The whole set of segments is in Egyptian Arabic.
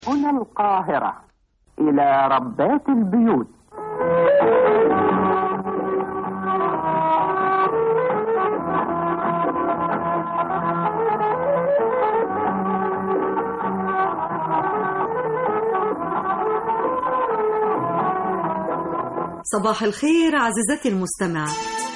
هنا القاهرة إلى ربات البيوت صباح الخير عزيزتي المستمعة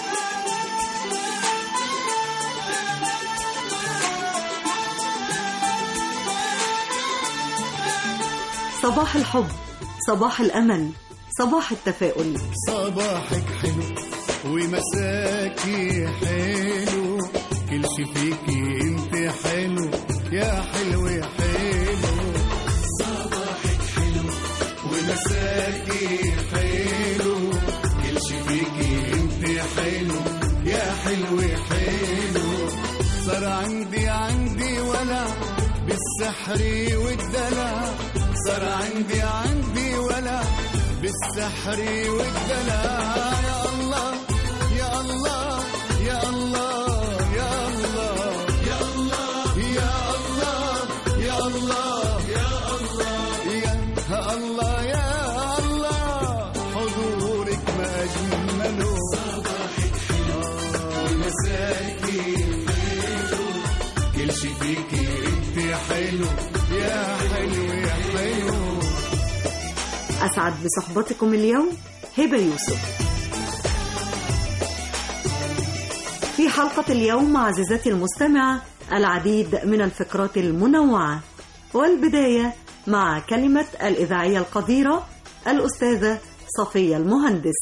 صباح الحب صباح الأمل صباح التفاؤل صباحك حلو ومساكي حلو كل شي فيكي انت حلو يا حلو يا حلو صباحك حلو ومساكي حلو كل شي فيكي انت حلو يا حلو يا حلو صار عندي عندي ولا بالسحر والدلع صار عندي عندي ولا بالسحر والدلع يا الله يا الله يا الله يا الله يا الله يا الله يا الله يا الله يا الله يا الله حضورك ما أجمله صباحك حلو مساكي حلو كل شي فيكي انت حلو يا حلو يا حلو أسعد بصحبتكم اليوم هبة يوسف في حلقة اليوم عزيزتي المستمعة العديد من الفقرات المنوعة والبداية مع كلمة الإذاعية القديرة الأستاذة صفية المهندس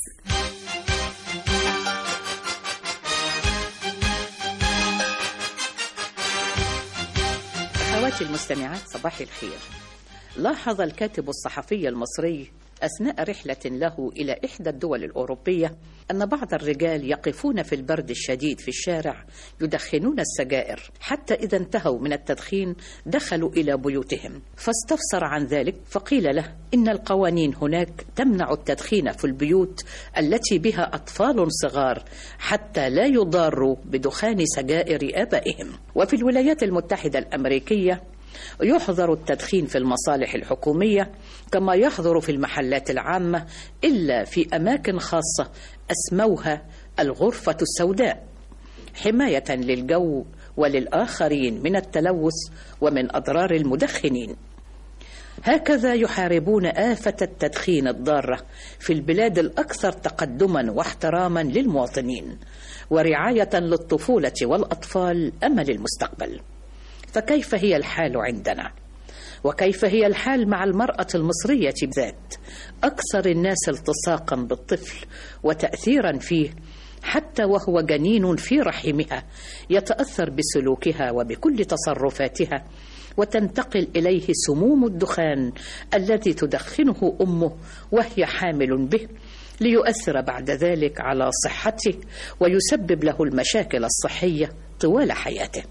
أخواتي المستمعات صباح الخير لاحظ الكاتب الصحفي المصري أثناء رحلة له إلى إحدى الدول الأوروبية أن بعض الرجال يقفون في البرد الشديد في الشارع يدخنون السجائر حتى إذا انتهوا من التدخين دخلوا إلى بيوتهم فاستفسر عن ذلك فقيل له إن القوانين هناك تمنع التدخين في البيوت التي بها أطفال صغار حتى لا يضاروا بدخان سجائر آبائهم وفي الولايات المتحدة الأمريكية يحظر التدخين في المصالح الحكومية كما يحظر في المحلات العامة إلا في أماكن خاصة أسموها الغرفة السوداء حماية للجو وللآخرين من التلوث ومن أضرار المدخنين هكذا يحاربون آفة التدخين الضارة في البلاد الأكثر تقدما واحتراما للمواطنين ورعاية للطفولة والأطفال أمل المستقبل فكيف هي الحال عندنا وكيف هي الحال مع المرأة المصرية بذات أكثر الناس التصاقا بالطفل وتأثيرا فيه حتى وهو جنين في رحمها يتأثر بسلوكها وبكل تصرفاتها وتنتقل إليه سموم الدخان الذي تدخنه أمه وهي حامل به ليؤثر بعد ذلك على صحته ويسبب له المشاكل الصحية طوال حياته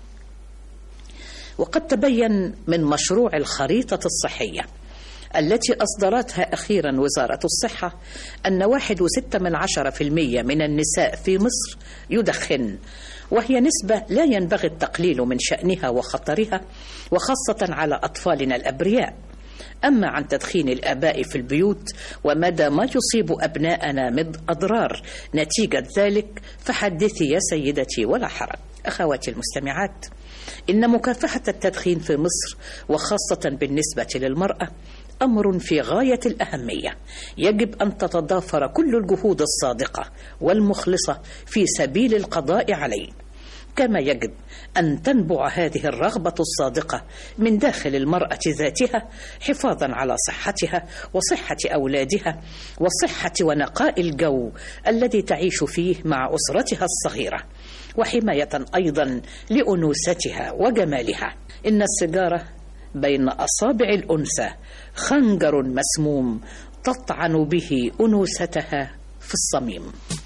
وقد تبين من مشروع الخريطة الصحية التي أصدرتها أخيرا وزارة الصحة أن واحد وستة من عشرة في المية من النساء في مصر يدخن وهي نسبة لا ينبغي التقليل من شأنها وخطرها وخاصة على أطفالنا الأبرياء أما عن تدخين الآباء في البيوت ومدى ما يصيب أبناءنا من أضرار نتيجة ذلك فحدثي يا سيدتي ولا حرج أخواتي المستمعات إن مكافحة التدخين في مصر وخاصة بالنسبة للمرأة أمر في غاية الأهمية يجب أن تتضافر كل الجهود الصادقة والمخلصة في سبيل القضاء عليه كما يجب أن تنبع هذه الرغبة الصادقة من داخل المرأة ذاتها حفاظا على صحتها وصحة أولادها وصحة ونقاء الجو الذي تعيش فيه مع أسرتها الصغيرة وحماية أيضا لأنوثتها وجمالها إن السيجارة بين أصابع الأنثى خنجر مسموم تطعن به أنوثتها في الصميم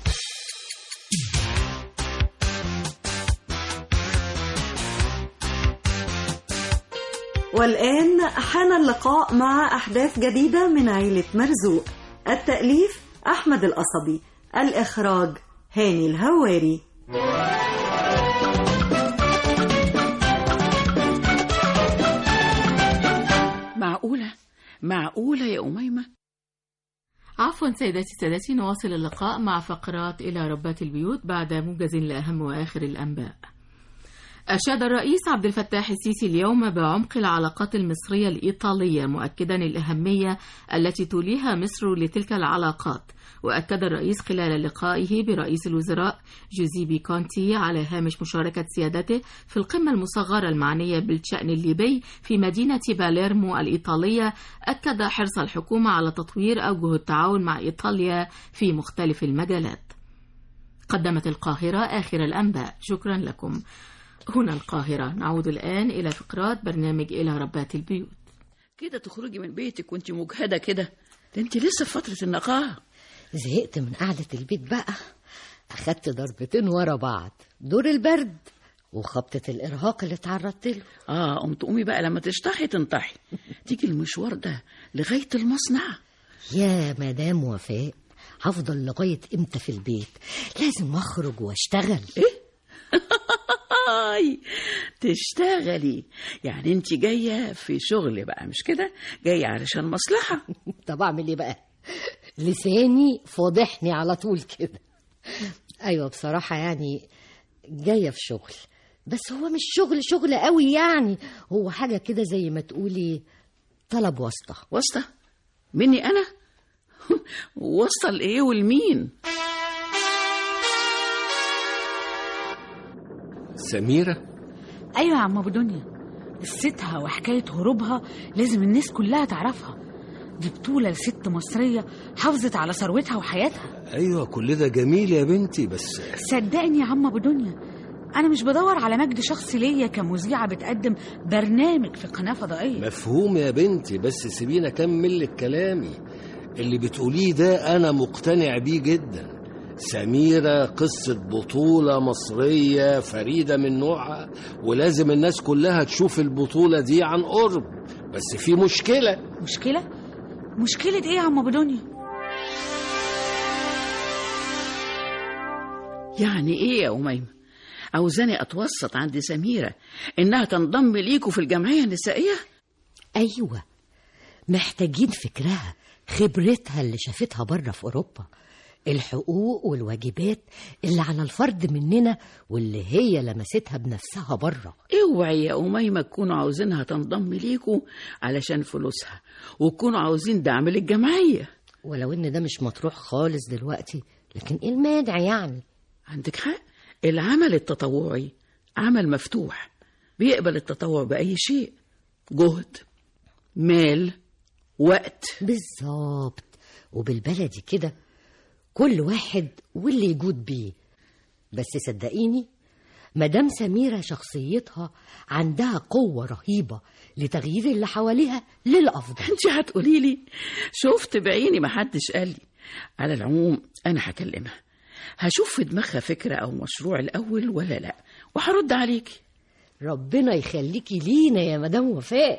والآن حان اللقاء مع أحداث جديدة من عيلة مرزوق التأليف أحمد القصبي الإخراج هاني الهواري معقولة معقولة يا أميمة عفوا سيداتي سادتي نواصل اللقاء مع فقرات إلى ربات البيوت بعد موجز لأهم وآخر الأنباء أشاد الرئيس عبد الفتاح السيسي اليوم بعمق العلاقات المصرية الإيطالية مؤكدا الأهمية التي توليها مصر لتلك العلاقات وأكد الرئيس خلال لقائه برئيس الوزراء جوزيبي كونتي على هامش مشاركة سيادته في القمة المصغرة المعنية بالشأن الليبي في مدينة باليرمو الإيطالية أكد حرص الحكومة على تطوير أوجه التعاون مع إيطاليا في مختلف المجالات قدمت القاهرة آخر الأنباء شكرا لكم هنا القاهرة نعود الآن إلى فقرات برنامج إلى ربات البيوت كده تخرجي من بيتك وانت مجهدة كده ده انت لسه في فترة النقاهة زهقت من قعدة البيت بقى أخدت ضربتين ورا بعض دور البرد وخبطة الإرهاق اللي اتعرضت له اه قوم تقومي بقى لما تشطحي تنطحي تيجي المشوار ده لغاية المصنع يا مدام وفاء هفضل لغاية امتى في البيت لازم اخرج واشتغل هاي تشتغلي يعني انت جاية في شغل بقى مش كده جاية علشان مصلحة طب اعمل ايه بقى لساني فاضحني على طول كده ايوه بصراحة يعني جاية في شغل بس هو مش شغل شغل قوي يعني هو حاجة كده زي ما تقولي طلب واسطة واسطة مني أنا واسطة لإيه والمين سميرة ايوه يا عم ابو دنيا قصتها وحكايه هروبها لازم الناس كلها تعرفها دي بطوله لست مصريه حافظت على ثروتها وحياتها أيوة كل ده جميل يا بنتي بس صدقني يا عم ابو دنيا انا مش بدور على مجد شخصي ليا كمذيعه بتقدم برنامج في قناه فضائيه مفهوم يا بنتي بس سيبيني أكمل لك كلامي اللي بتقوليه ده أنا مقتنع بيه جدا سميرة قصة بطولة مصرية فريدة من نوعها ولازم الناس كلها تشوف البطولة دي عن قرب بس في مشكلة مشكله مشكله ايه يا عم ابو دنيا يعني إيه يا أميمة عاوزاني أتوسط عند سميرة إنها تنضم ليكوا في الجمعية النسائية ايوه محتاجين فكرها خبرتها اللي شافتها بره في اوروبا الحقوق والواجبات اللي على الفرد مننا واللي هي لمستها بنفسها بره اوعي يا أميمة تكونوا عاوزينها تنضم ليكوا علشان فلوسها وتكونوا عاوزين دعم للجمعية ولو ان ده مش مطروح خالص دلوقتي لكن ايه المانع يعني عندك حق العمل التطوعي عمل مفتوح بيقبل التطوع بأي شيء جهد مال وقت بالظبط وبالبلدي كده كل واحد واللي يجود بيه بس صدقيني مدام سميرة شخصيتها عندها قوة رهيبة لتغيير اللي حواليها للأفضل انت هتقولي لي شفت بعيني ما حدش قال لي على العموم انا هكلمها هشوف في دماغها فكرة او مشروع الاول ولا لا وهرد عليكي ربنا يخليكي لينا يا مدام وفاء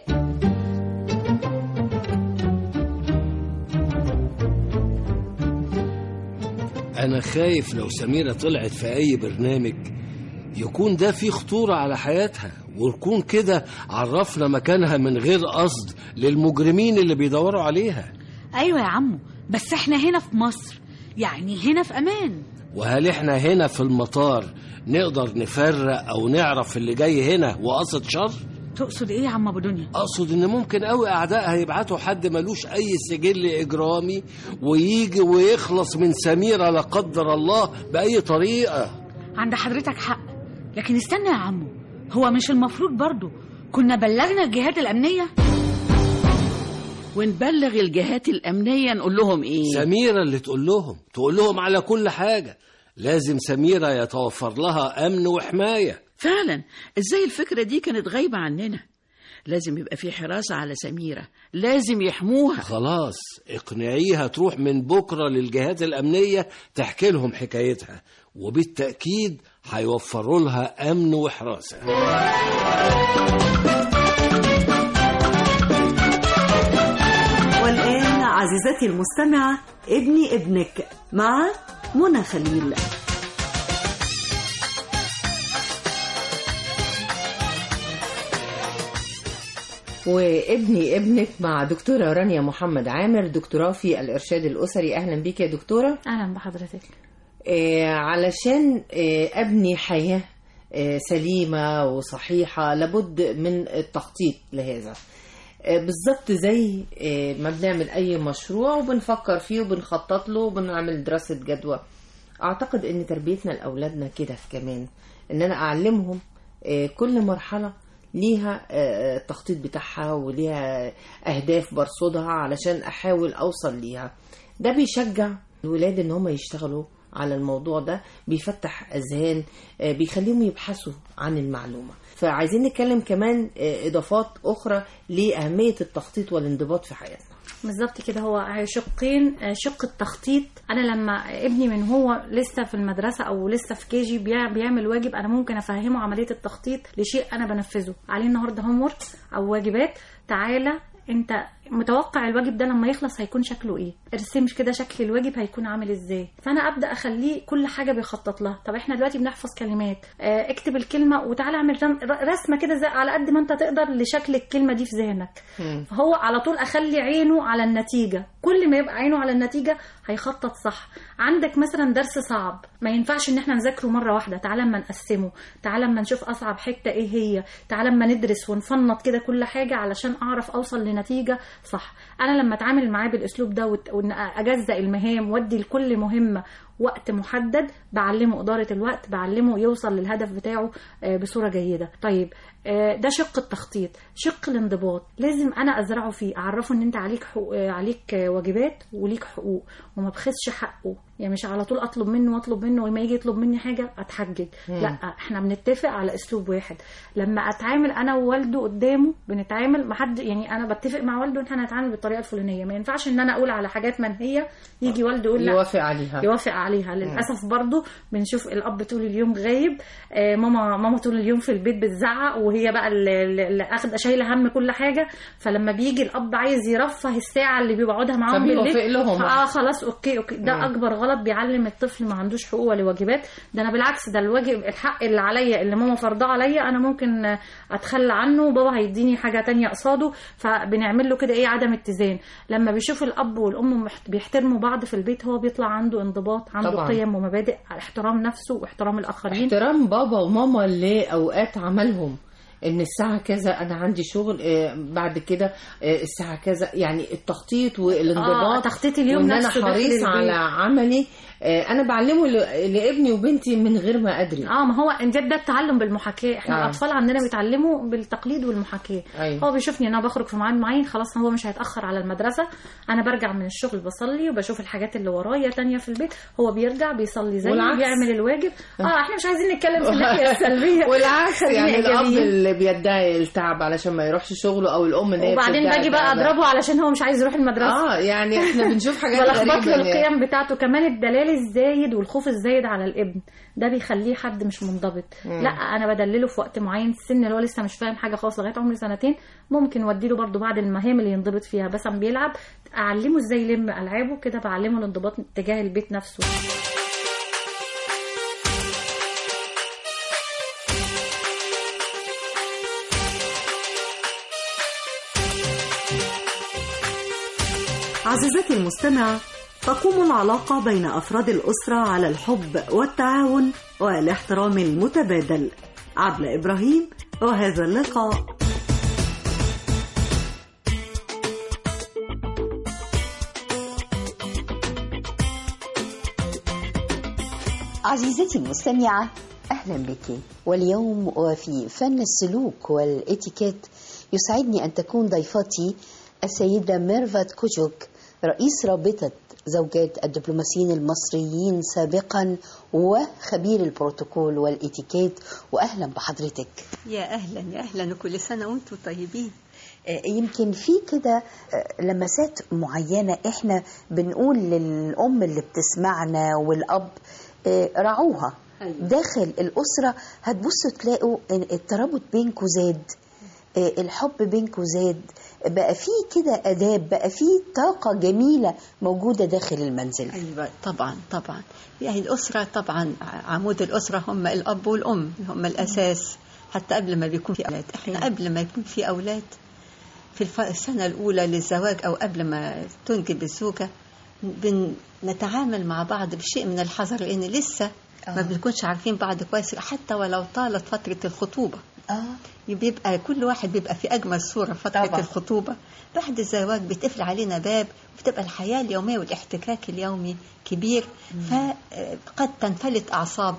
أنا خايف لو سميرة طلعت في أي برنامج يكون ده فيه خطورة على حياتها ونكون كده عرفنا مكانها من غير قصد للمجرمين اللي بيدوروا عليها ايوه يا عمو بس احنا هنا في مصر يعني هنا في امان وهل احنا هنا في المطار نقدر نفرق أو نعرف اللي جاي هنا وقصد شر؟ تقصد ايه يا عم ابو دنيا أقصد إن ممكن أوي أعدائها يبعتوا حد ملوش أي سجل إجرامي ويجي ويخلص من سميرة لا قدر الله بأي طريقة عند حضرتك حق لكن استنى يا عمو هو مش المفروض برضو كنا بلغنا الجهات الامنيه ونبلغ الجهات الأمنية نقول لهم إيه سميرة اللي تقول لهم تقول لهم على كل حاجة لازم سميرة يتوفر لها أمن وحماية فعلا ازاي الفكرة دي كانت غايبة عننا لازم يبقى في حراسة على سميرة لازم يحموها خلاص اقنعيها تروح من بكرة للجهات الأمنية تحكي لهم حكايتها وبالتأكيد هيوفروا لها أمن وحراسة والآن عزيزتي المستمعة ابني ابنك مع منى خليل وابني ابنك مع دكتورة رانيا محمد عامر دكتوراه في الإرشاد الأسري أهلا بيك يا دكتورة اهلا بحضرتك آه، علشان آه، أبني حياة آه، سليمة وصحيحة لابد من التخطيط لهذا آه، بالظبط زي آه، ما بنعمل أي مشروع وبنفكر فيه وبنخطط له وبنعمل دراسة جدوى أعتقد إن تربيتنا لأولادنا كده كمان إن أنا أعلمهم آه، كل مرحلة ليها آه، التخطيط بتاعها وليها أهداف برصدها علشان أحاول أوصل ليها ده بيشجع الولاد إن هم يشتغلوا على الموضوع ده بيفتح أذهان آه، بيخليهم يبحثوا عن المعلومة فعايزين نتكلم كمان آه، إضافات أخرى لأهمية التخطيط والانضباط في حياتنا بالظبط كده هو شقين شق التخطيط انا لما ابني من هو لسه في المدرسه او لسه في كيجي بيعمل واجب انا ممكن افهمه عمليه التخطيط لشيء انا بنفذه عليه النهارده هوم او واجبات تعالى انت متوقع الواجب ده لما يخلص هيكون شكله ايه ارسم كده شكل الواجب هيكون عامل ازاي فانا ابدا اخليه كل حاجه بيخطط لها طب احنا دلوقتي بنحفظ كلمات اه اكتب الكلمه وتعالى اعمل رم- رسمه كده زي على قد ما انت تقدر لشكل الكلمه دي في ذهنك فهو على طول اخلي عينه على النتيجه كل ما يبقى عينه على النتيجه هيخطط صح عندك مثلا درس صعب ما ينفعش ان احنا نذاكره مره واحده تعالى اما نقسمه تعالى اما نشوف اصعب حته ايه هي تعالى اما ندرس ونفنط كده كل حاجه علشان اعرف اوصل لنتيجه صح انا لما اتعامل معاه بالاسلوب ده وت- وان اجزأ المهام وادي لكل مهمه وقت محدد بعلمه إدارة الوقت بعلمه يوصل للهدف بتاعه آه، بصورة جيدة طيب آه، ده شق التخطيط شق الانضباط لازم أنا أزرعه فيه أعرفه إن أنت عليك حقوق آه، عليك آه، واجبات وليك حقوق وما بخسش حقه يعني مش على طول أطلب منه وأطلب منه ولما يجي يطلب مني حاجة أتحجج مم. لا احنا بنتفق على اسلوب واحد لما اتعامل انا ووالده قدامه بنتعامل ما حد يعني انا بتفق مع والده ان احنا هنتعامل بالطريقه الفلانيه ما ينفعش ان انا اقول على حاجات منهيه يجي والده يقول لا يوافق عليها. يوافق عليها للاسف برضو بنشوف الاب طول اليوم غايب آه، ماما ماما طول اليوم في البيت بتزعق وهي بقى اللي اللي اخده شايله هم كل حاجه فلما بيجي الاب عايز يرفه الساعه اللي بيقعدها معاهم فبيوافق بالليل لهم بقى. اه خلاص اوكي اوكي ده مم. اكبر غلط بيعلم الطفل ما عندوش حقوق ولا واجبات ده انا بالعكس ده الواجب الحق اللي عليا اللي ماما فرضاه عليا انا ممكن آه، اتخلى عنه وبابا هيديني حاجه تانية قصاده فبنعمل له كده ايه عدم اتزان لما بيشوف الاب والام محت- بيحترموا بعض في البيت هو بيطلع عنده انضباط عنده طبعاً. قيم ومبادئ احترام نفسه واحترام الاخرين احترام بابا وماما لاوقات عملهم ان الساعة كذا انا عندي شغل آه، بعد كده آه، الساعة كذا يعني التخطيط والانضباط آه، تخطيط اليوم وان انا نفسه داخل حريص البيت. على عملي آه، انا بعلمه ل- لابني وبنتي من غير ما ادري اه ما هو ده ده التعلم بالمحاكاه احنا آه. آه. الاطفال عندنا بيتعلموا بالتقليد والمحاكاه أيوة. هو بيشوفني ان انا بخرج في ميعاد معين خلاص هو مش هيتاخر على المدرسه انا برجع من الشغل بصلي وبشوف الحاجات اللي ورايا تانية في البيت هو بيرجع بيصلي زي والعكس. بيعمل الواجب اه احنا مش عايزين نتكلم في الناحيه السلبيه والعكس خلينا يعني الاب إيجابيين. اللي بيدعي التعب علشان ما يروحش شغله او الام اللي هي وبعدين بتدعي باجي بقى التعب. اضربه علشان هو مش عايز يروح المدرسه اه يعني احنا بنشوف حاجات بلخبط غريبة له يعني. القيم بتاعته كمان الدلال الزايد والخوف الزايد على الابن ده بيخليه حد مش منضبط مم. لا انا بدلله في وقت معين السن اللي هو لسه مش فاهم حاجه خالص لغايه عمر سنتين ممكن وديله برضو بعض المهام اللي ينضبط فيها بس أما بيلعب اعلمه ازاي يلم العابه كده بعلمه الانضباط تجاه البيت نفسه عزيزتي المستمعة تقوم العلاقة بين أفراد الأسرة على الحب والتعاون والاحترام المتبادل عبلة إبراهيم وهذا اللقاء عزيزتي المستمعة أهلا بك واليوم وفي فن السلوك والإتيكيت يسعدني أن تكون ضيفتي السيدة ميرفت كوجوك رئيس رابطة زوجات الدبلوماسيين المصريين سابقا وخبير البروتوكول والإتيكيت وأهلا بحضرتك يا اهلا يا اهلا وكل سنه وانتم طيبين آه، يمكن في كده آه، لمسات معينة احنا بنقول للأم اللي بتسمعنا والأب آه، رعوها أيوة. داخل الأسرة هتبصوا تلاقوا إن الترابط بينكوا زاد آه، الحب بينكوا زاد بقى في كده آداب بقى في طاقة جميلة موجودة داخل المنزل ايوه طبعا طبعا يعني الاسره طبعا عمود الاسره هم الاب والام هم الاساس حتى قبل ما بيكون في اولاد احنا قبل ما يكون في اولاد في الف- السنة الأولى للزواج أو قبل ما تنجب الزوجة بنتعامل مع بعض بشيء من الحذر لأن لسه ما بنكونش عارفين بعض كويس حتى ولو طالت فترة الخطوبة اه بيبقى كل واحد بيبقى في أجمل صورة فترة طبعا. الخطوبة بعد الزواج بتقفل علينا باب بتبقى الحياة اليومية والاحتكاك اليومي كبير فقد تنفلت أعصاب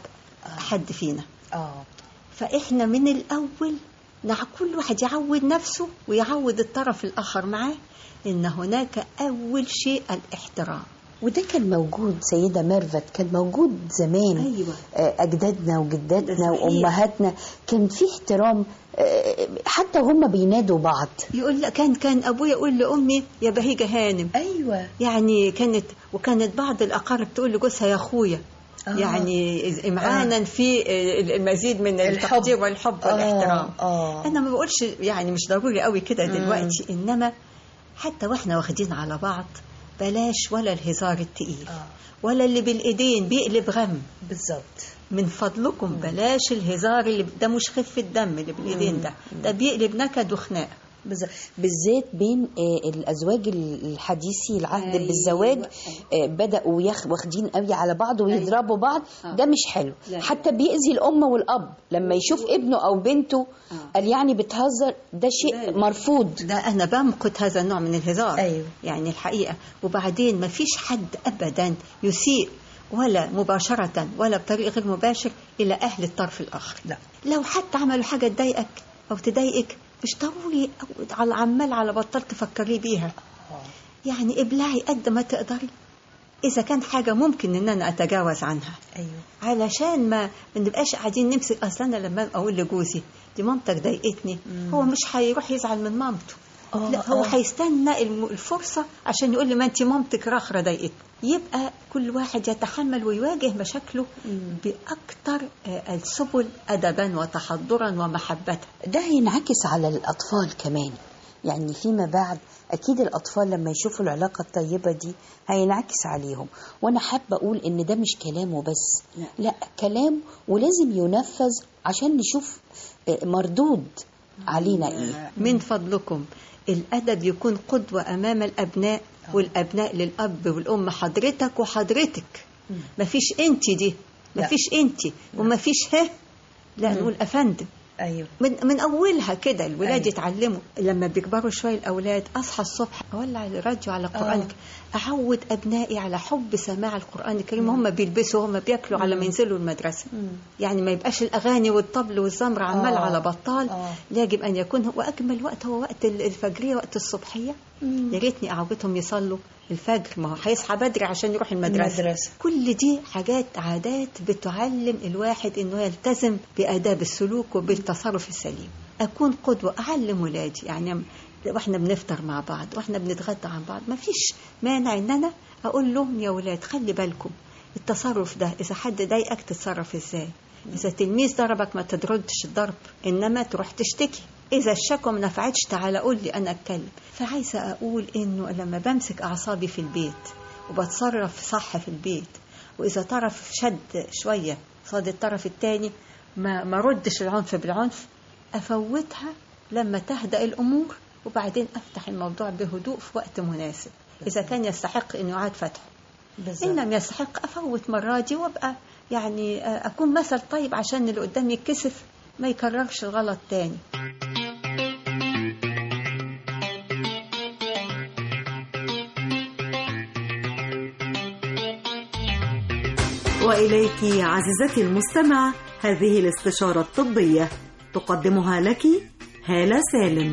حد فينا اه فإحنا من الأول نع كل واحد يعود نفسه ويعود الطرف الآخر معاه إن هناك أول شيء الاحترام وده كان موجود سيدة ميرفت كان موجود زمان أيوة. آه، أجدادنا وجداتنا ده صحيح. وأمهاتنا كان في احترام آه، حتى هم بينادوا بعض يقول لك كان كان ابويا يقول لامي يا بهيجه هانم ايوه يعني كانت وكانت بعض الاقارب تقول لجوزها يا اخويا آه. يعني امعانا في المزيد من التقدير والحب والاحترام اه انا ما بقولش يعني مش ضروري قوي كده مم. دلوقتي انما حتى واحنا واخدين على بعض بلاش ولا الهزار التقيل ولا اللي بالايدين بيقلب غم بالظبط من فضلكم بلاش الهزار اللي ده مش خفه دم اللي بالايدين ده ده بيقلب نكد وخناق بالظبط بالذات بين آه، الازواج الحديثي العهد أيوة. بالزواج آه، بداوا ياخ- واخدين قوي على بعض ويضربوا بعض ده مش حلو لا. حتى بيأذي الام والاب لما يشوف ابنه او بنته قال يعني بتهزر ده شيء مرفوض ده انا بمقت هذا النوع من الهزار أيوة. يعني الحقيقه وبعدين ما فيش حد ابدا يسيء ولا مباشره ولا بطريق غير مباشر الى اهل الطرف الاخر لا. لو حتى عملوا حاجه تضايقك او تضايقك مش ضروري أو- على عمال على بطال تفكري بيها يعني ابلعي قد ما تقدري اذا كان حاجه ممكن ان انا اتجاوز عنها ايوه علشان ما ما نبقاش قاعدين نمسك اصل انا لما اقول لجوزي دي مامتك ضايقتني هو مش هيروح يزعل من مامته آه، لا هو آه. هيستنى الم- الفرصه عشان يقول لي ما انت مامتك رخره ضايقتني يبقى كل واحد يتحمل ويواجه مشاكله باكثر آه، السبل ادبا وتحضرا ومحبه ده هينعكس على الأطفال كمان يعني فيما بعد أكيد الأطفال لما يشوفوا العلاقة الطيبة دي هينعكس عليهم وأنا حابة أقول إن ده مش كلام وبس لا. لا كلام ولازم ينفذ عشان نشوف آه، مردود علينا إيه من فضلكم الادب يكون قدوه امام الابناء والابناء للاب والام حضرتك وحضرتك مفيش انت دي لا. مفيش انت ومفيش ها لا نقول افندم أيوه من من اولها كده الولاد أيوة. يتعلموا لما بيكبروا شويه الاولاد اصحى الصبح اولع الراديو على القران آه. اعود ابنائي على حب سماع القران الكريم هم بيلبسوا هم بياكلوا على ما ينزلوا المدرسه يعني ما يبقاش الاغاني والطبل والزمر عمال آه. على بطال آه. يجب ان يكون هو اجمل وقت هو وقت الفجريه وقت الصبحيه يا ريتني اعودهم يصلوا الفجر ما هو هيصحى بدري عشان يروح المدرسه المدرسة. كل دي حاجات عادات بتعلم الواحد انه يلتزم باداب السلوك وبالتصرف السليم اكون قدوه اعلم ولادي يعني واحنا بنفطر مع بعض واحنا بنتغدى عن بعض ما فيش مانع ان انا اقول لهم يا ولاد خلي بالكم التصرف ده اذا حد ضايقك تتصرف ازاي اذا تلميذ ضربك ما تردش الضرب انما تروح تشتكي اذا الشكوى ما نفعتش تعالى قول لي انا اتكلم فعايزه اقول انه لما بمسك اعصابي في البيت وبتصرف صح في البيت واذا طرف شد شويه صاد الطرف الثاني ما ما ردش العنف بالعنف افوتها لما تهدأ الامور وبعدين افتح الموضوع بهدوء في وقت مناسب اذا كان يستحق انه يعاد فتحه ان لم يستحق افوت مرة دي وابقى يعني آه، اكون مثل طيب عشان اللي قدامي يتكسف ما يكررش الغلط تاني وإليك عزيزتي المستمع هذه الاستشارة الطبية تقدمها لك هالة سالم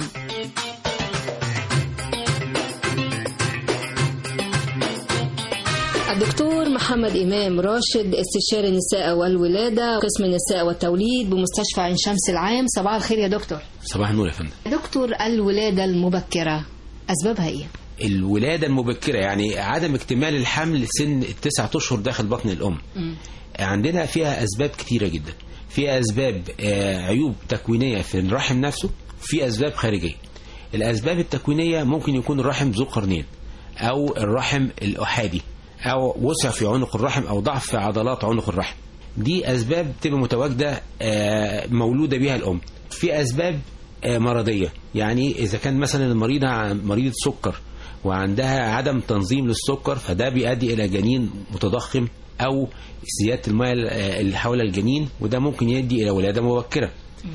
الدكتور محمد إمام راشد استشاري النساء والولادة قسم النساء والتوليد بمستشفى عين شمس العام صباح الخير يا دكتور صباح النور يا فندم دكتور الولادة المبكرة أسبابها إيه؟ الولادة المبكرة يعني عدم اكتمال الحمل سن التسعة أشهر داخل بطن الأم عندنا فيها أسباب كتيرة جدا فيها أسباب آه، عيوب تكوينية في الرحم نفسه في أسباب خارجية الأسباب التكوينية ممكن يكون الرحم ذو قرنين أو الرحم الأحادي أو وسع في عنق الرحم أو ضعف في عضلات عنق الرحم دي أسباب تبقى متواجدة آه، مولودة بها الأم في أسباب آه، مرضيه يعني اذا كان مثلا المريضه ع- مريضه سكر وعندها عدم تنظيم للسكر فده بيؤدي الى جنين متضخم او زياده الماء اللي حول الجنين وده ممكن يؤدي الى ولاده مبكره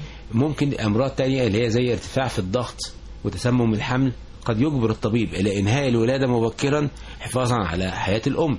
ممكن امراض تانية اللي هي زي ارتفاع في الضغط وتسمم الحمل قد يجبر الطبيب الى انهاء الولاده مبكرا حفاظا على حياه الام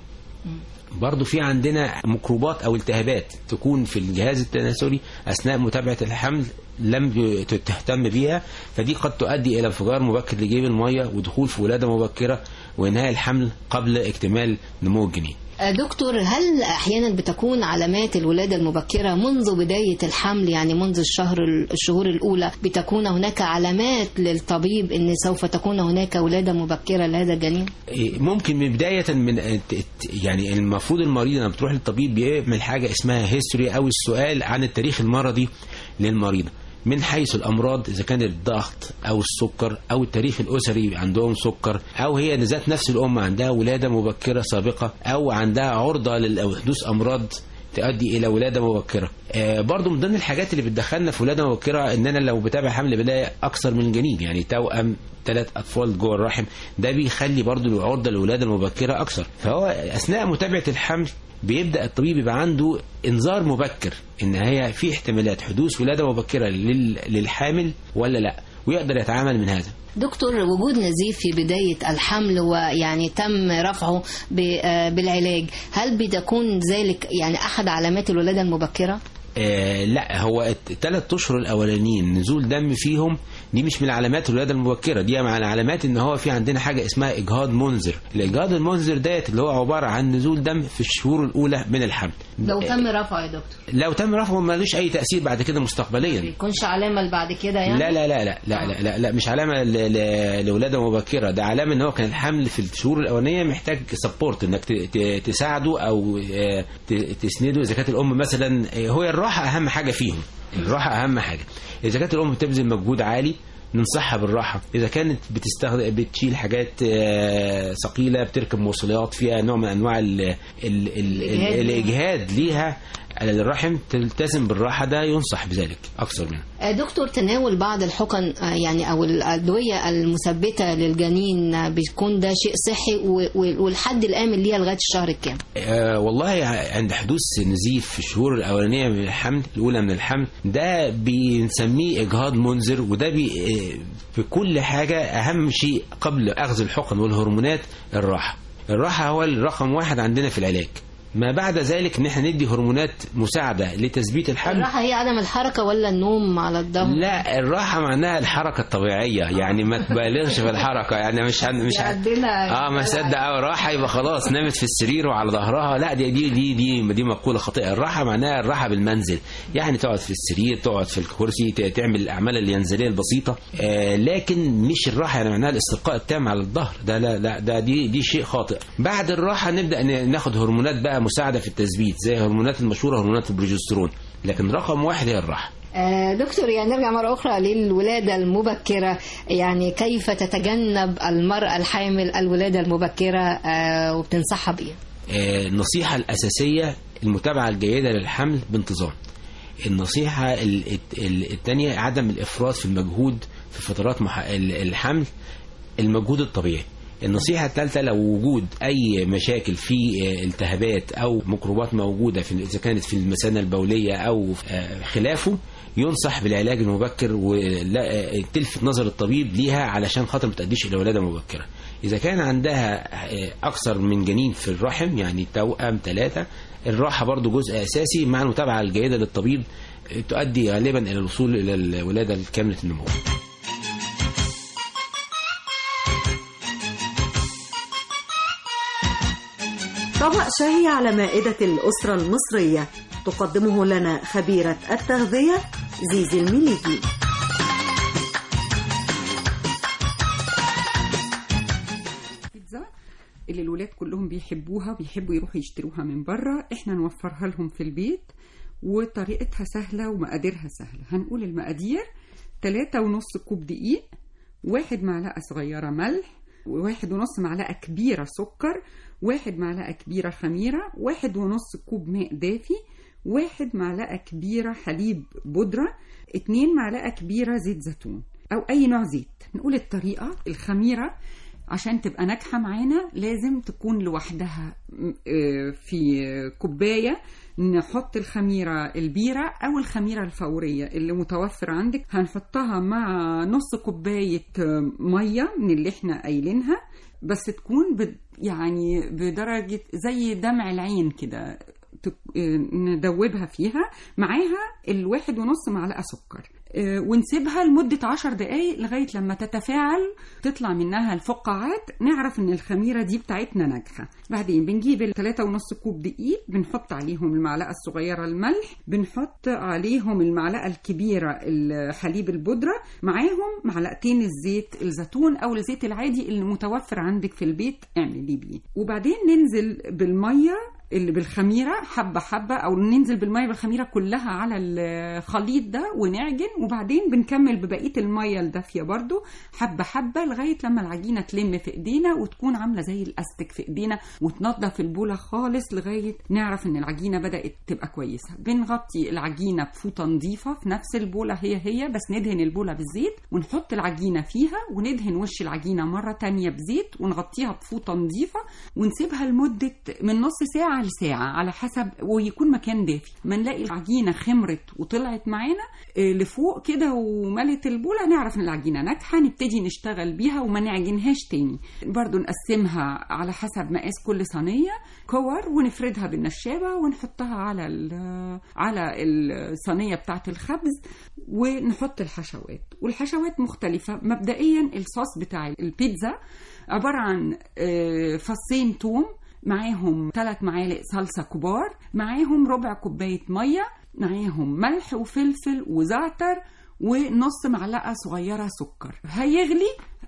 برضو في عندنا ميكروبات او التهابات تكون في الجهاز التناسلي اثناء متابعه الحمل لم ت- تهتم بيها فدي قد تؤدي الى انفجار مبكر لجيب الميه ودخول في ولاده مبكره وانهاء الحمل قبل اكتمال نمو الجنين آه، دكتور هل احيانا بتكون علامات الولاده المبكره منذ بدايه الحمل يعني منذ الشهر الشهور الاولى بتكون هناك علامات للطبيب ان سوف تكون هناك ولاده مبكره لهذا الجنين إيه، ممكن من بداية من الت- الت- يعني المفروض المريض لما بتروح للطبيب بيعمل حاجة اسمها هيستوري أو السؤال عن التاريخ المرضي للمريضة من حيث الأمراض إذا كان الضغط أو السكر أو التاريخ الأسري عندهم سكر أو هي ذات نفس الأم عندها ولادة مبكرة سابقة أو عندها عرضة لحدوث أمراض تؤدي الى ولاده مبكره آه برضو من ضمن الحاجات اللي بتدخلنا في ولاده مبكره ان انا لو بتابع حمل بلاقي اكثر من جنين يعني توأم ثلاث اطفال جوه الرحم ده بيخلي برضو العرضه للولاده المبكره اكثر فهو اثناء متابعه الحمل بيبدا الطبيب يبقى عنده انذار مبكر ان هي في احتمالات حدوث ولاده مبكره لل- للحامل ولا لا ويقدر يتعامل من هذا دكتور وجود نزيف في بداية الحمل ويعني تم رفعه ب- آه، بالعلاج هل بتكون ذلك يعني أحد علامات الولادة المبكرة؟ آه لا هو الثلاث اشهر الاولانيين نزول دم فيهم دي مش من علامات الولاده المبكره دي مع علامات ان هو في عندنا حاجه اسمها اجهاض منذر الاجهاض المنذر ديت اللي هو عباره عن نزول دم في الشهور الاولى من الحمل لو تم رفعه يا دكتور لو تم رفعه ملوش اي تاثير بعد كده مستقبليا يكونش علامة بعد كده يعني؟ لا لا لا لا لا لا, لا, لا مش علامه ل- ل- لولاده مبكره ده علامه ان هو كان الحمل في الشهور الاولانيه محتاج سبورت انك ت- ت- تساعده او آه، ت- تسنده اذا كانت الام مثلا آه، هو الراحه اهم حاجه فيهم الراحه اهم حاجه اذا كانت الام بتبذل مجهود عالي ننصحها بالراحه اذا كانت بتستخدم بتشيل حاجات آه، ثقيله بتركب مواصلات فيها نوع من انواع ال ال ال الإجهاد. ال الاجهاد ليها على الرحم تلتزم بالراحه ده ينصح بذلك اكثر منه آه، دكتور تناول بعض الحقن آه، يعني او الادويه المثبته للجنين آه، بيكون ده شيء صحي و- و- والحد الامن ليها لغايه الشهر الكام آه والله عند حدوث نزيف في الشهور الاولانيه من الحمل الاولى من الحمل ده بنسميه اجهاض منذر وده بي آه، في كل حاجه اهم شيء قبل اخذ الحقن والهرمونات الراحه الراحه هو الرقم واحد عندنا في العلاج ما بعد ذلك ان احنا ندي هرمونات مساعده لتثبيت الحمل الراحه هي عدم الحركه ولا النوم على الظهر لا الراحه معناها الحركه الطبيعيه يعني ما تبالغش في الحركه يعني مش هن مش هن عندنا اه ما صدق اه راحه يبقى خلاص نامت في السرير وعلى ظهرها لا دي دي دي دي, دي مقوله خاطئه الراحه معناها الراحه بالمنزل يعني تقعد في السرير تقعد في الكرسي ت- تعمل الاعمال الينزليه البسيطه آه لكن مش الراحه يعني معناها الاستلقاء التام على الظهر ده لا لا ده دي دي شيء خاطئ بعد الراحه نبدا ن- ناخد هرمونات بقى مساعده في التثبيت زي هرمونات المشهوره هرمونات البروجسترون لكن رقم واحد هي الراحه آه، دكتور يعني نرجع مرة أخرى للولادة المبكرة يعني كيف تتجنب المرأة الحامل الولادة المبكرة آه، وبتنصحها بإيه؟ آه، النصيحة الأساسية المتابعة الجيدة للحمل بانتظام النصيحة ال- ال- التانية عدم الإفراط في المجهود في فترات مح- ال- الحمل المجهود الطبيعي النصيحة الثالثة لو وجود أي مشاكل في آه، التهابات أو ميكروبات موجودة في إذا كانت في المثانة البولية أو آه، خلافه ينصح بالعلاج المبكر وتلفت نظر الطبيب ليها علشان خاطر ما تؤديش إلى ولادة مبكرة إذا كان عندها آه، أكثر من جنين في الرحم يعني توأم ثلاثة الراحة برضو جزء أساسي مع المتابعة الجيدة للطبيب آه، تؤدي غالبا إلى الوصول إلى الولادة الكاملة النمو طبق شهي على مائدة الأسرة المصرية تقدمه لنا خبيرة التغذية زيزي المليجي بيتزا اللي الولاد كلهم بيحبوها بيحبوا يروحوا يشتروها من بره احنا نوفرها لهم في البيت وطريقتها سهلة ومقاديرها سهلة هنقول المقادير تلاتة ونص كوب دقيق واحد معلقة صغيرة ملح وواحد ونص معلقة كبيرة سكر واحد معلقة كبيرة خميرة واحد ونص كوب ماء دافي واحد معلقة كبيرة حليب بودرة اتنين معلقة كبيرة زيت زيتون أو أي نوع زيت نقول الطريقة الخميرة عشان تبقى ناجحة معانا لازم تكون لوحدها م- آه، في كوباية نحط الخميرة البيرة أو الخميرة الفورية اللي متوفر عندك هنحطها مع نص كوباية آه، مية من اللي احنا قايلينها بس تكون بد يعني بدرجة زي دمع العين كده تك- آه، ندوبها فيها معاها الواحد ونص معلقة سكر آه، ونسيبها لمدة عشر دقايق لغاية لما تتفاعل تطلع منها الفقاعات نعرف ان الخميرة دي بتاعتنا ناجحة بعدين بنجيب الثلاثة ونص كوب دقيق بنحط عليهم المعلقة الصغيرة الملح بنحط عليهم المعلقة الكبيرة الحليب البودرة معاهم معلقتين الزيت الزيتون او الزيت العادي اللي متوفر عندك في البيت اعملي بيه وبعدين ننزل بالمية اللي بالخميرة حبة حبة أو ننزل بالمية بالخميرة كلها على الخليط ده ونعجن وبعدين بنكمل ببقية المية الدافية برضو حبة حبة لغاية لما العجينة تلم في إيدينا وتكون عاملة زي الأستك في إيدينا وتنضف البولة خالص لغاية نعرف إن العجينة بدأت تبقى كويسة بنغطي العجينة بفوطة نظيفة في نفس البولة هي هي بس ندهن البولة بالزيت ونحط العجينة فيها وندهن وش العجينة مرة تانية بزيت ونغطيها بفوطة نظيفة ونسيبها لمدة من نص ساعة لساعة على حسب ويكون مكان دافي ما نلاقي العجينة خمرت وطلعت معانا آه، لفوق كده وملت البولة نعرف ان العجينة ناجحة نبتدي نشتغل بيها وما نعجنهاش تاني برضو نقسمها على حسب مقاس كل صينية كور ونفردها بالنشابة ونحطها على ال- على الصينية بتاعة الخبز ونحط الحشوات والحشوات مختلفة مبدئيا الصوص بتاع البيتزا عبارة عن آه، فصين توم معاهم ثلاث معالق صلصة كبار معاهم ربع كوباية مية معاهم ملح وفلفل وزعتر ونص معلقة صغيرة سكر هيغلي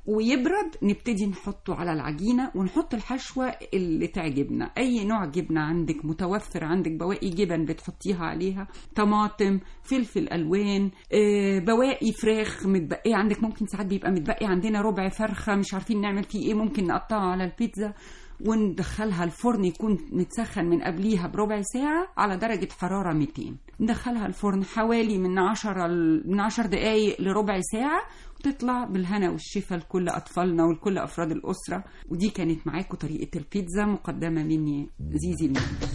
ويبرد نبتدي نحطه على العجينة ونحط الحشوة اللي تعجبنا أي نوع جبنة عندك متوفر عندك بواقي جبن بتحطيها عليها طماطم فلفل ألوان آه، بواقي فراخ متبقية عندك ممكن ساعات بيبقى متبقي عندنا ربع فرخة مش عارفين نعمل فيه إيه ممكن نقطعه على البيتزا وندخلها الفرن يكون متسخن من قبليها بربع ساعة على درجة حرارة 200 ندخلها الفرن حوالي من 10 ل- من 10 دقايق لربع ساعة وتطلع بالهنا والشفا لكل أطفالنا ولكل أفراد الأسرة ودي كانت معاكم طريقة البيتزا مقدمة مني زيزي المهندس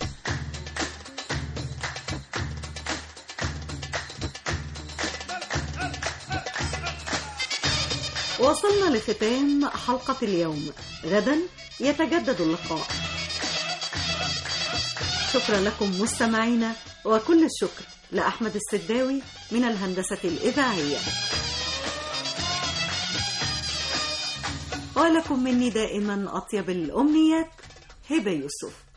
وصلنا لختام حلقة اليوم غدا يتجدد اللقاء شكرا لكم مستمعينا وكل الشكر لأحمد السداوي من الهندسة الإذاعية ولكم مني دائما أطيب الأمنيات هبة يوسف